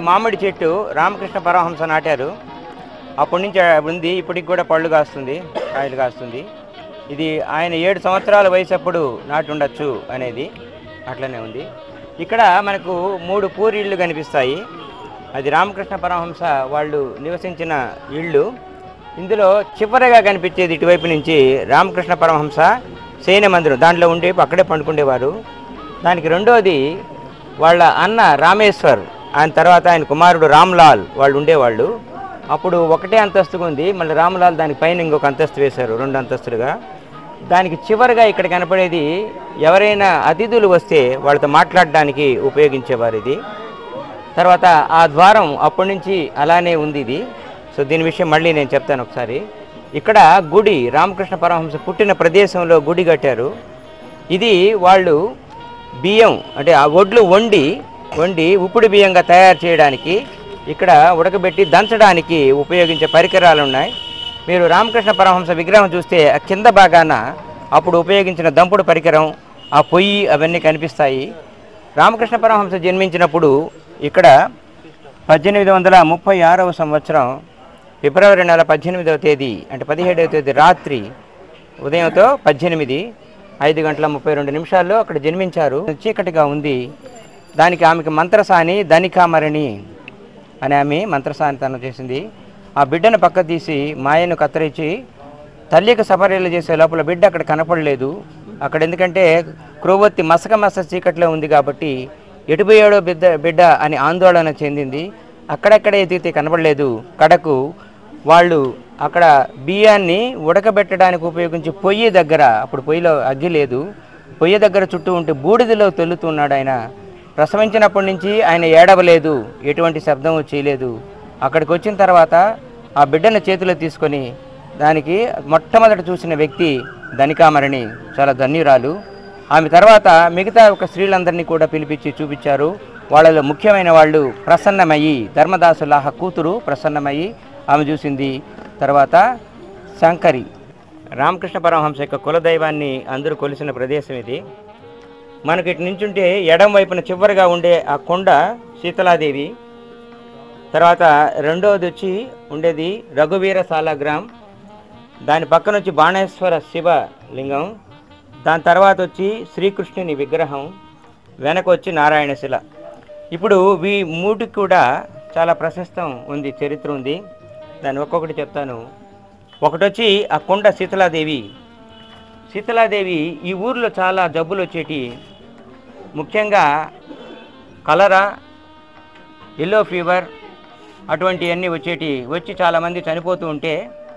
మామిడి చెట్టు రామకృష్ణ పరమహంస నాటారు అప్పటి నుంచి ఉంది ఇప్పటికి కూడా పళ్ళు కాస్తుంది కాయలు కాస్తుంది ఇది ఆయన ఏడు సంవత్సరాల వయసు అప్పుడు నాటి ఉండొచ్చు అనేది అట్లనే ఉంది ఇక్కడ మనకు మూడు పూరి ఇళ్ళు కనిపిస్తాయి అది రామకృష్ణ పరమహంస వాళ్ళు నివసించిన ఇళ్ళు ఇందులో చివరిగా కనిపించేది ఇటువైపు నుంచి రామకృష్ణ పరమహంస శయన మందిరం దాంట్లో ఉండి అక్కడే పండుకుండేవారు దానికి రెండోది వాళ్ళ అన్న రామేశ్వర్ ఆయన తర్వాత ఆయన కుమారుడు రామ్లాల్ వాళ్ళు ఉండేవాళ్ళు అప్పుడు ఒకటే అంతస్తుగా ఉంది మళ్ళీ రామ్లాల్ దానికి పైన ఇంకొక అంతస్తు వేశారు రెండు అంతస్తులుగా దానికి చివరిగా ఇక్కడ కనపడేది ఎవరైనా అతిథులు వస్తే వాళ్ళతో మాట్లాడడానికి ఉపయోగించేవారు ఇది తర్వాత ఆ ద్వారం అప్పటి నుంచి అలానే ఉంది ఇది సో దీని విషయం మళ్ళీ నేను చెప్తాను ఒకసారి ఇక్కడ గుడి రామకృష్ణ పరమహంస పుట్టిన ప్రదేశంలో గుడి కట్టారు ఇది వాళ్ళు బియ్యం అంటే ఆ ఒడ్లు వండి వండి ఉప్పుడు బియ్యంగా తయారు చేయడానికి ఇక్కడ ఉడకబెట్టి దంచడానికి ఉపయోగించే పరికరాలు ఉన్నాయి మీరు రామకృష్ణ పరమహంస విగ్రహం చూస్తే ఆ కింద భాగాన అప్పుడు ఉపయోగించిన దంపుడు పరికరం ఆ పొయ్యి అవన్నీ కనిపిస్తాయి రామకృష్ణ పరమహంస జన్మించినప్పుడు ఇక్కడ పద్దెనిమిది వందల ముప్పై ఆరవ సంవత్సరం ఫిబ్రవరి నెల పద్దెనిమిదవ తేదీ అంటే పదిహేడవ తేదీ రాత్రి ఉదయంతో పద్దెనిమిది ఐదు గంటల ముప్పై రెండు నిమిషాల్లో అక్కడ జన్మించారు చీకటిగా ఉంది దానికి ఆమెకి మంత్రసాని ధనికామరణి అని ఆమె మంత్రసాని తను చేసింది ఆ బిడ్డను పక్క తీసి మాయను కత్తిరించి తల్లికి సపర్యలు చేసే లోపల బిడ్డ అక్కడ కనపడలేదు అక్కడ ఎందుకంటే క్రొవ్వొత్తి మసక మస చీకట్లో ఉంది కాబట్టి ఎటుపోయాడో బిడ్డ బిడ్డ అని ఆందోళన చెందింది అక్కడెక్కడ ఎదిగితే కనపడలేదు కడకు వాళ్ళు అక్కడ బియ్యాన్ని ఉడకబెట్టడానికి ఉపయోగించే పొయ్యి దగ్గర అప్పుడు పొయ్యిలో అగ్గి లేదు పొయ్యి దగ్గర చుట్టూ ఉంటే బూడిదలో తెల్లుతున్నాడు ఆయన ప్రసవించినప్పటి నుంచి ఆయన ఏడవలేదు ఎటువంటి శబ్దం చేయలేదు అక్కడికి వచ్చిన తర్వాత ఆ బిడ్డను చేతిలో తీసుకొని దానికి మొట్టమొదట చూసిన వ్యక్తి ధనికామరణి చాలా ధన్యురాలు ఆమె తర్వాత మిగతా ఒక స్త్రీలందరినీ కూడా పిలిపించి చూపించారు వాళ్ళలో ముఖ్యమైన వాళ్ళు ప్రసన్నమయ్యి ధర్మదాసులాహ కూతురు ప్రసన్నమయ్యి ఆమె చూసింది తర్వాత శంకరి రామకృష్ణ పరమహంస యొక్క కులదైవాన్ని అందరూ కొలిసిన ప్రదేశం ఇది మనకి ఇటు నుంచుంటే ఎడం వైపున చివరిగా ఉండే ఆ కొండ శీతలాదేవి తర్వాత రెండవది వచ్చి ఉండేది రఘువీర సాలాగ్రామ్ దాని పక్కన వచ్చి బాణేశ్వర శివ లింగం దాని తర్వాత వచ్చి శ్రీకృష్ణుని విగ్రహం వెనక వచ్చి నారాయణ శిల ఇప్పుడు వీ మూటికి కూడా చాలా ప్రశస్తం ఉంది చరిత్ర ఉంది దాన్ని ఒక్కొక్కటి చెప్తాను ఒకటి వచ్చి ఆ కొండ శీతలాదేవి శీతలాదేవి ఈ ఊర్లో చాలా జబ్బులు వచ్చేటి ముఖ్యంగా కలరా ఎల్లో ఫీవర్ అటువంటివన్నీ వచ్చేటి వచ్చి చాలామంది చనిపోతూ ఉంటే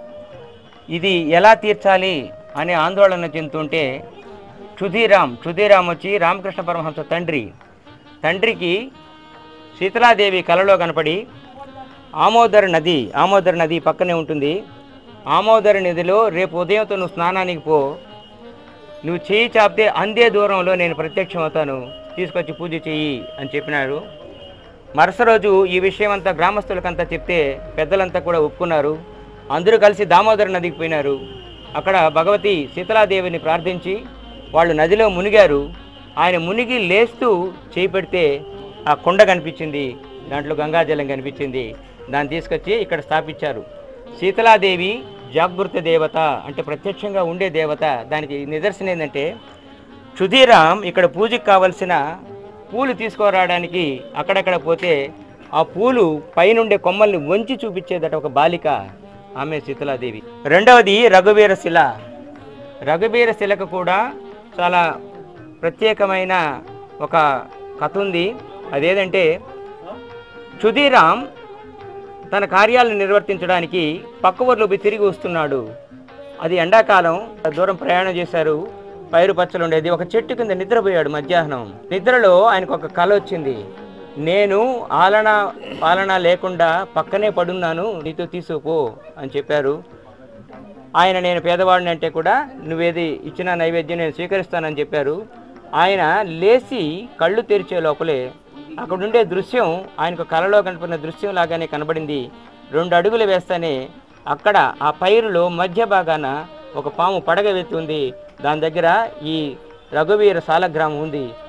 ఇది ఎలా తీర్చాలి అనే ఆందోళన చెందుతుంటే క్షుధీరామ్ క్షుధీరామ్ వచ్చి రామకృష్ణ పరమహంస తండ్రి తండ్రికి శీతలాదేవి కలలో కనపడి ఆమోదర్ నది ఆమోదర్ నది పక్కనే ఉంటుంది ఆమోదర్ నదిలో రేపు ఉదయంతో నువ్వు స్నానానికి పో నువ్వు చేయి చాపితే అందే దూరంలో నేను ప్రత్యక్షం అవుతాను తీసుకొచ్చి పూజ చెయ్యి అని చెప్పినారు మరుస రోజు ఈ విషయం అంతా గ్రామస్తులకంతా చెప్తే పెద్దలంతా కూడా ఒప్పుకున్నారు అందరూ కలిసి దామోదర నదికి పోయినారు అక్కడ భగవతి శీతలాదేవిని ప్రార్థించి వాళ్ళు నదిలో మునిగారు ఆయన మునిగి లేస్తూ చేయి పెడితే ఆ కొండ కనిపించింది దాంట్లో గంగాజలం కనిపించింది దాన్ని తీసుకొచ్చి ఇక్కడ స్థాపించారు శీతలాదేవి జాగృత దేవత అంటే ప్రత్యక్షంగా ఉండే దేవత దానికి నిదర్శనం ఏంటంటే క్షుధీరామ్ ఇక్కడ పూజకి కావలసిన పూలు తీసుకురావడానికి అక్కడక్కడ పోతే ఆ పూలు పైనుండే కొమ్మల్ని వంచి చూపించేదట ఒక బాలిక ఆమె శీతలాదేవి రెండవది రఘువీర శిల రఘువీర శిలకు కూడా చాలా ప్రత్యేకమైన ఒక కథ ఉంది అదేదంటే క్షుధీరామ్ తన కార్యాలను నిర్వర్తించడానికి పక్క ఊర్లో పోయి తిరిగి వస్తున్నాడు అది ఎండాకాలం దూరం ప్రయాణం చేశారు పైరు పచ్చలు ఉండేది ఒక చెట్టు కింద నిద్రపోయాడు మధ్యాహ్నం నిద్రలో ఆయనకు ఒక కల వచ్చింది నేను ఆలన పాలన లేకుండా పక్కనే పడున్నాను నీతో తీసుకుపో అని చెప్పారు ఆయన నేను పేదవాడిని అంటే కూడా నువ్వేది ఇచ్చిన నైవేద్యం నేను స్వీకరిస్తానని చెప్పారు ఆయన లేచి కళ్ళు తెరిచే లోపలే అక్కడ ఉండే దృశ్యం ఆయనకు కలలో కనపడిన దృశ్యం లాగానే కనబడింది రెండు అడుగులు వేస్తానే అక్కడ ఆ పైరులో మధ్య భాగాన ఒక పాము పడగ వెత్తుంది దాని దగ్గర ఈ రఘువీర సాలగ్రామం ఉంది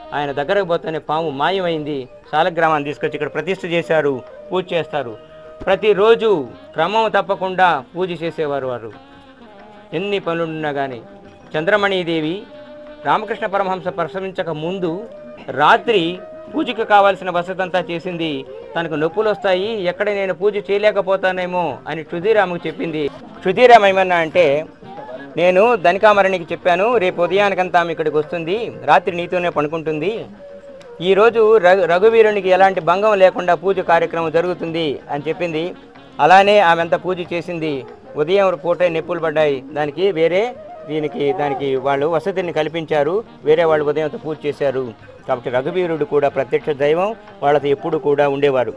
ఆయన దగ్గరకు పోతేనే పాము మాయమైంది శాలగ్రామాన్ని తీసుకొచ్చి ఇక్కడ ప్రతిష్ఠ చేశారు పూజ చేస్తారు ప్రతిరోజు క్రమం తప్పకుండా పూజ చేసేవారు వారు ఎన్ని పనులున్నా కానీ చంద్రమణిదేవి రామకృష్ణ పరమహంస ప్రసవించక ముందు రాత్రి పూజకు కావాల్సిన వసతి అంతా చేసింది తనకు నొప్పులు వస్తాయి ఎక్కడ నేను పూజ చేయలేకపోతానేమో అని క్షుధీరాముకు చెప్పింది క్షుధీరామ్ ఏమన్నా అంటే నేను ధనికామరణికి చెప్పాను రేపు ఉదయానికంతా ఆమె ఇక్కడికి వస్తుంది రాత్రి నీతోనే పడుకుంటుంది ఈరోజు రఘు రఘువీరునికి ఎలాంటి భంగం లేకుండా పూజ కార్యక్రమం జరుగుతుంది అని చెప్పింది అలానే ఆమె అంతా పూజ చేసింది ఉదయం పూట నొప్పులు పడ్డాయి దానికి వేరే దీనికి దానికి వాళ్ళు వసతిని కల్పించారు వేరే వాళ్ళు ఉదయంతో పూజ చేశారు కాబట్టి రఘువీరుడు కూడా ప్రత్యక్ష దైవం వాళ్ళతో ఎప్పుడు కూడా ఉండేవారు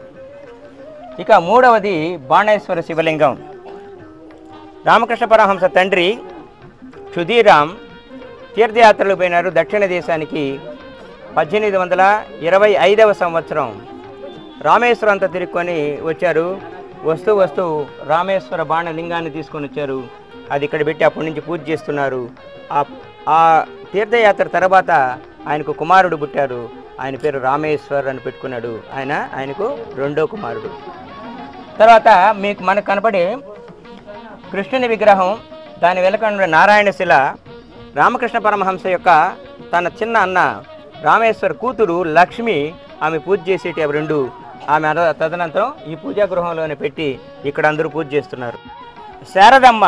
ఇక మూడవది బాణేశ్వర శివలింగం రామకృష్ణ పరమహంస తండ్రి క్షుధీరామ్ తీర్థయాత్రలు పోయినారు దక్షిణ దేశానికి పద్దెనిమిది వందల ఇరవై ఐదవ సంవత్సరం రామేశ్వరం అంతా తిరుక్కొని వచ్చారు వస్తూ వస్తూ రామేశ్వర బాణలింగాన్ని తీసుకొని వచ్చారు అది ఇక్కడ పెట్టి అప్పటి నుంచి పూజ చేస్తున్నారు ఆ ఆ తీర్థయాత్ర తర్వాత ఆయనకు కుమారుడు పుట్టారు ఆయన పేరు రామేశ్వర్ అని పెట్టుకున్నాడు ఆయన ఆయనకు రెండో కుమారుడు తర్వాత మీకు మనకు కనపడే కృష్ణుని విగ్రహం దాని వెనక ఉన్న నారాయణ శిల రామకృష్ణ పరమహంస యొక్క తన చిన్న అన్న రామేశ్వర్ కూతురు లక్ష్మి ఆమె పూజ చేసేటి అవి రెండు ఆమె అన- తదనంతరం ఈ పూజా గృహంలోనే పెట్టి ఇక్కడ అందరూ పూజ చేస్తున్నారు శారదమ్మ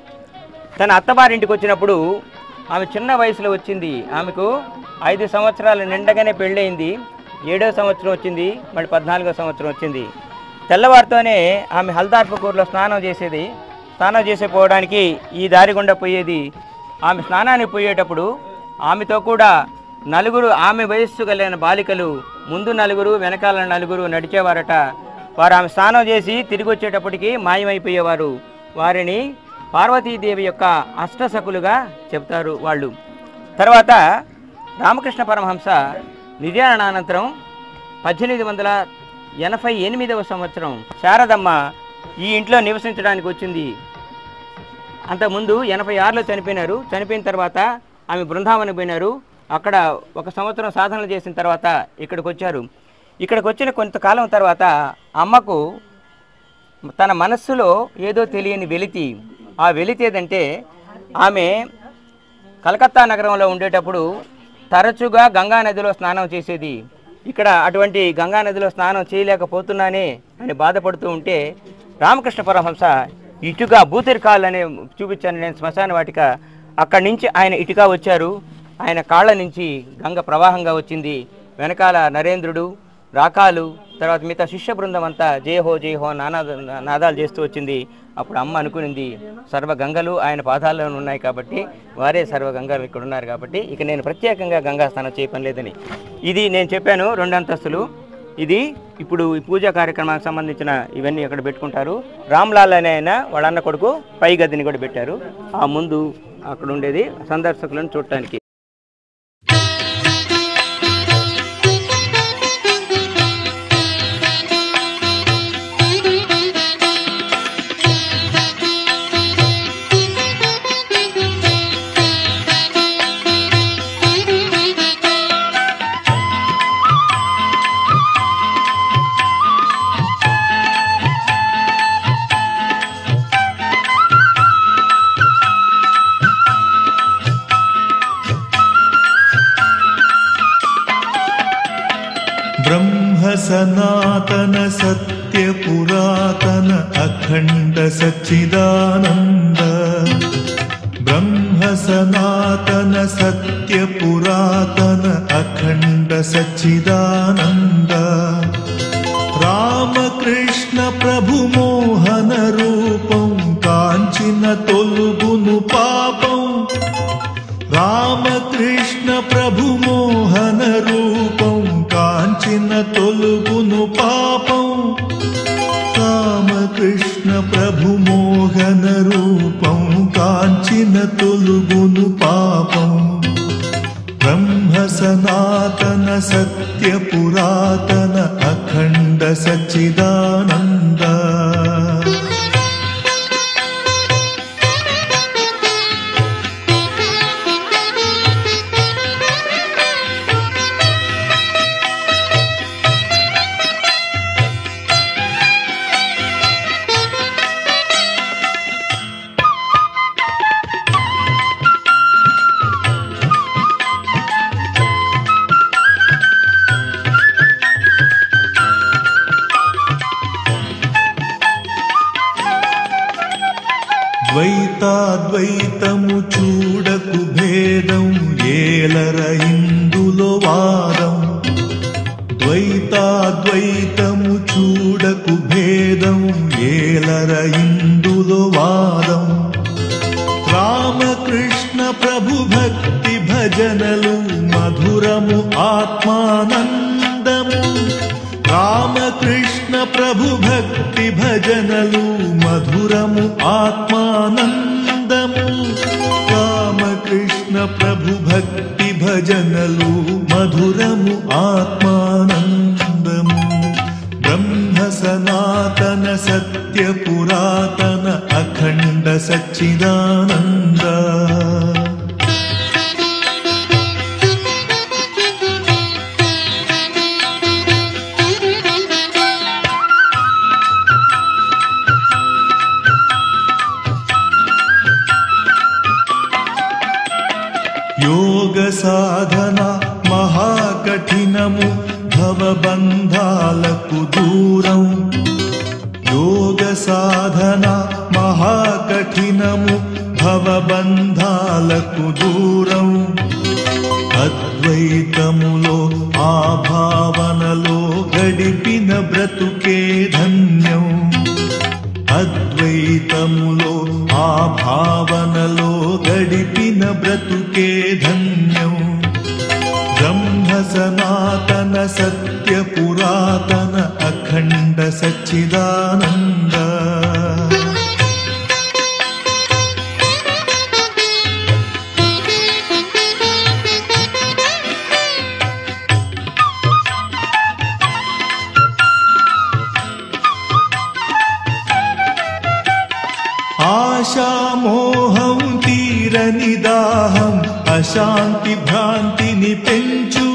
తన అత్తవారింటికి వచ్చినప్పుడు ఆమె చిన్న వయసులో వచ్చింది ఆమెకు ఐదు సంవత్సరాలు నిండగానే పెళ్ళయింది ఏడో సంవత్సరం వచ్చింది మళ్ళీ పద్నాలుగో సంవత్సరం వచ్చింది తెల్లవారితోనే ఆమె హల్దార్పకూరులో స్నానం చేసేది స్నానం చేసే పోవడానికి ఈ దారి గుండా పోయేది ఆమె స్నానానికి పోయేటప్పుడు ఆమెతో కూడా నలుగురు ఆమె వయస్సు కలిగిన బాలికలు ముందు నలుగురు వెనకాల నలుగురు నడిచేవారట వారు ఆమె స్నానం చేసి తిరిగి వచ్చేటప్పటికి మాయమైపోయేవారు వారిని పార్వతీదేవి యొక్క అష్టసకులుగా చెప్తారు వాళ్ళు తర్వాత రామకృష్ణ పరమహంస నిర్యాణానంతరం పద్దెనిమిది వందల ఎనభై ఎనిమిదవ సంవత్సరం శారదమ్మ ఈ ఇంట్లో నివసించడానికి వచ్చింది అంతకుముందు ఎనభై ఆరులో చనిపోయినారు చనిపోయిన తర్వాత ఆమె బృందావనం పోయినారు అక్కడ ఒక సంవత్సరం సాధనలు చేసిన తర్వాత ఇక్కడికి వచ్చారు ఇక్కడికి వచ్చిన కొంతకాలం తర్వాత అమ్మకు తన మనస్సులో ఏదో తెలియని వెలితి ఆ వెలితి ఏదంటే ఆమె కలకత్తా నగరంలో ఉండేటప్పుడు తరచుగా గంగా నదిలో స్నానం చేసేది ఇక్కడ అటువంటి గంగా నదిలో స్నానం చేయలేకపోతున్నానే అని బాధపడుతూ ఉంటే రామకృష్ణ పరమహంస ఇటుక బూతిరికాల్ అనే చూపించాను నేను శ్మశాన వాటిక అక్కడి నుంచి ఆయన ఇటుక వచ్చారు ఆయన కాళ్ళ నుంచి గంగ ప్రవాహంగా వచ్చింది వెనకాల నరేంద్రుడు రాకాలు తర్వాత మిగతా శిష్య బృందం అంతా జయ హో జయ హో నానా నాదాలు చేస్తూ వచ్చింది అప్పుడు అమ్మ అనుకునింది సర్వ గంగలు ఆయన పాదాల్లో ఉన్నాయి కాబట్టి వారే సర్వ గంగలు ఇక్కడ ఉన్నారు కాబట్టి ఇక నేను ప్రత్యేకంగా గంగా స్నానం చేయపని లేదని ఇది నేను చెప్పాను రెండు అంతస్తులు ఇది ఇప్పుడు ఈ పూజా కార్యక్రమానికి సంబంధించిన ఇవన్నీ అక్కడ పెట్టుకుంటారు రామ్లాల్ అనే ఆయన వాళ్ళ అన్న కొడుకు పై గదిని కూడా పెట్టారు ఆ ముందు అక్కడ ఉండేది సందర్శకులను చూడటానికి ब्रह्म सनातन सत्य पुरातन अखण्ड सच्चिदानन्द ब्रह्म सनातन सत्य पुरातन अखण्ड सच्चिदानन्द रामकृष्ण प्रभु मोहन रूपं काञ्चिन तोलुगुनु पापम् రామకృష్ణ ప్రభు మోహన రూపం కాంచిన తొలుగును పాపం రామకృష్ణ ప్రభు మోహన రూపం కాంచిన తొలుగును పాపం బ్రహ్మ సనాతన సత్య పురాతన అఖండ సచ్చిదానంద ద్వైతము చూడకు భేదం ఏలర ఇందులో వాదం ద్వైతాద్వైతము చూడకు భేదం ఏలర ఇందులో వాదం రామకృష్ణ ప్రభు భక్తి భజనలు మధురము ఆత్మానందము రామకృష్ణ ప్రభు భక్తి భజనలు మధురము ఆత్మానందము రామకృష్ణ ప్రభు భక్తి భజనలు మధురము ఆత్మానందము బ్రహ్మ సనాతన సత్య పురాతన అఖండ సచ్చిదానంద యోగ సాధన మహాకఠినము భవబంధాలకు దూరం యోగ సాధన మహాకఠినము భవబంధాలకు దూరం అద్వైతములో ఆ భావనలో గడిపిన బ్రతుకే ధన్యం అద్వైతములో ఆ భావనలో గడిపిన బ్రతుకే ధన్యం బ్రహ్మ సనాతన సత్య పురాతన అఖండ సచ్చిదానంద ఆశామోహం తీరని దాహం అశాంతి భ్రాంతిని పెంచు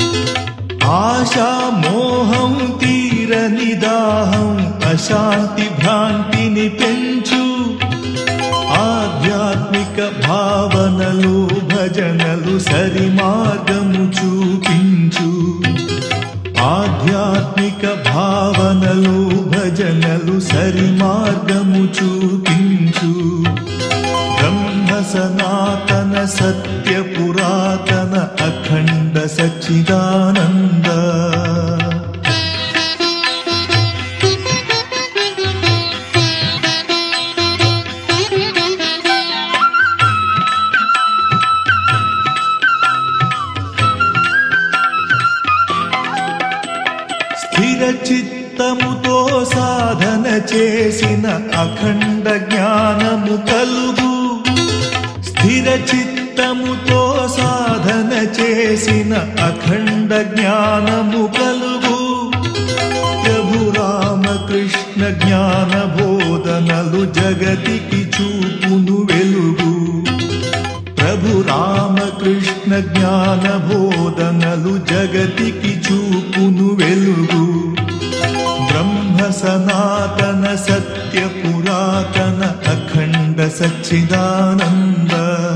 ఆశామోహం తీరని దాహం అశాంతి భ్రాంతిని పెంచు ఆధ్యాత్మిక భావనలు భజనలు సరి మార్గము చూపించు ఆధ్యాత్మిక భావనలు భజనలు సరి మార్గము చూపించు బ్రహ్మ సనాతన సత్య పురాతన అఖండ సచ్చిదానంద స్థిర చిత్తముతో సాధన చేసిన అఖండ జ్ఞానము కలుగు స్థిర చిత్తముతో సాధన చేసిన అఖండ జ్ఞానము కలుగు ప్రభు రామకృష్ణ జ్ఞాన బోధనలు జగతికి చూపును వెలుగు ప్రభు రామకృష్ణ జ్ఞాన బోధనలు జగతికి చూపును వెలుగు బ్రహ్మ సనాతన సత్య పురాతన అఖండ సచ్చిదానంద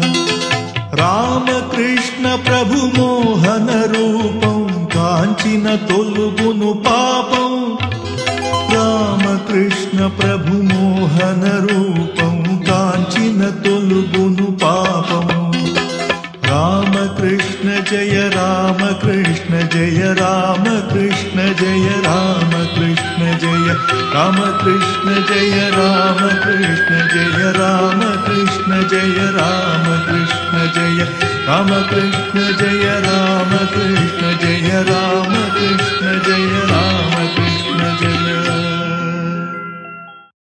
రామకృష్ణ ప్రభు మోహన రూపం కాంచిన తొలుగును పాపం రామకృష్ణ ప్రభు మోహన రూపం కాంచిన తొలుగును పాపం రామకృష్ణ జయ రామకృష్ణ జయ రామకృష్ణ జయ రామకృష్ణ జయ రామకృష్ణ జయ రామకృష్ణ జయ రామకృష్ణ జయ రామకృష్ణ జయ రామకృష్ణ జయ రామకృష్ణ జయ రామకృష్ణ జయ రామ